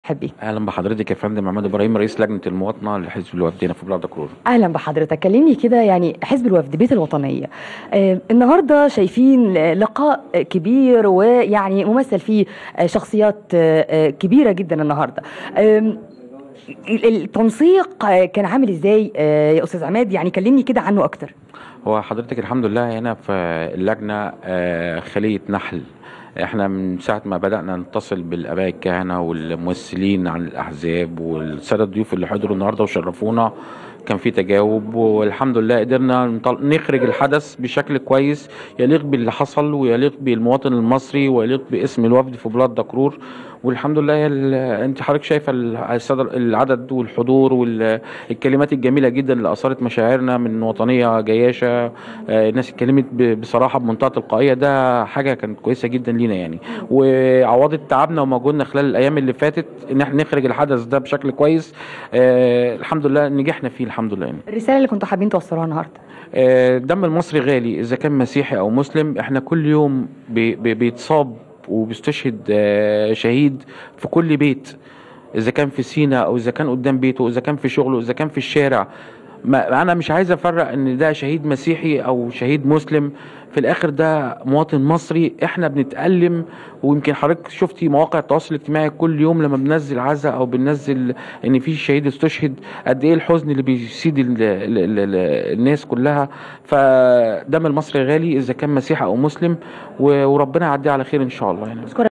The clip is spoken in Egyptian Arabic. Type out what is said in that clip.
برحب بيك اهلا بحضرتك يا فندم محمد ابراهيم رئيس لجنه المواطنه لحزب الوفد هنا في بلاد دكرور اهلا بحضرتك كلمني كده يعني حزب الوفد بيت الوطنيه آه النهارده شايفين لقاء كبير ويعني ممثل فيه آه، شخصيات آه، آه، كبيره جدا النهارده آم، التنسيق آه، كان عامل ازاي آه، يا استاذ عماد يعني كلمني كده عنه اكتر هو حضرتك الحمد لله هنا في اللجنه آه، خليه نحل احنا من ساعه ما بدانا نتصل بالاباء الكهنه والممثلين عن الاحزاب والساده الضيوف اللي حضروا النهارده وشرفونا كان في تجاوب والحمد لله قدرنا نطل- نخرج الحدث بشكل كويس يليق باللي حصل ويليق بالمواطن المصري ويليق باسم الوفد في بلاد دكرور والحمد لله ال- انت حضرتك شايفه ال- الصدر- العدد والحضور والكلمات الجميله جدا اللي اثارت مشاعرنا من وطنيه جياشه آه، الناس اتكلمت ب- بصراحه بمنتهى التلقائيه ده حاجه كانت كويسه جدا لينا يعني وعوضت تعبنا ومجهودنا خلال الايام اللي فاتت ان احنا نخرج الحدث ده بشكل كويس آه، الحمد لله نجحنا فيه الحمد لله يعني. الرساله اللي كنتوا حابين توصلوها النهارده آه، الدم المصري غالي اذا كان مسيحي او مسلم احنا كل يوم بي- بي- بيتصاب وبيستشهد آه، شهيد في كل بيت اذا كان في سينا او اذا كان قدام بيته اذا كان في شغله اذا كان في الشارع ما انا مش عايز افرق ان ده شهيد مسيحي او شهيد مسلم في الاخر ده مواطن مصري احنا بنتألم ويمكن حضرتك شفتي مواقع التواصل الاجتماعي كل يوم لما بننزل عزاء او بننزل ان في شهيد استشهد قد ايه الحزن اللي بيسيد ال ال ال ال الناس كلها فدم المصري غالي اذا كان مسيحي او مسلم و- وربنا يعديه على خير ان شاء الله يعني أشكرك